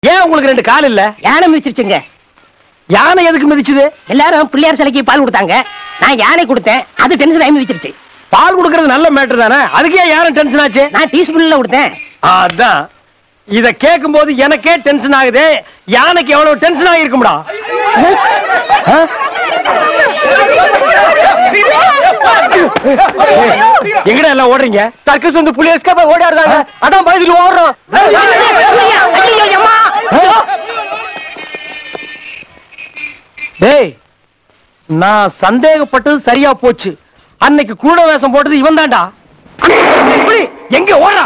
ஏன் உங்களுக்கு ரெண்டு கால் இல்ல யானை மிதிச்சிருச்சுங்க யானை எதுக்கு மிதிச்சுது எல்லாரும் பிள்ளையார் சிலைக்கு பால் கொடுத்தாங்க நான் யானை கொடுத்தேன் அது டென்ஷன் ஆகி மிதிச்சிருச்சு பால் கொடுக்கறது நல்ல மேட்டர் தானே அதுக்கு ஏன் யாரும் டென்ஷன் ஆச்சு நான் டீஸ்பூன்ல கொடுத்தேன் அதான் இத கேட்கும் போது எனக்கே டென்ஷன் ஆகுது யானைக்கு எவ்வளவு டென்ஷன் ஆகிருக்கும்டா ஆ? எங்கடா எல்லாம் ஓடுறீங்க சர்க்கஸ் வந்து புலி எஸ்கேப்ப ஓடாடுறாங்க அதான் பயந்துட்டு ஓடுறோம் ஐயோ, அம்மா! டேய் நான் சந்தேகப்பட்டது சரியா போச்சு அன்னைக்கு கூட வேஷம் போட்டது இவன் தான்டா எங்க ஓடுறா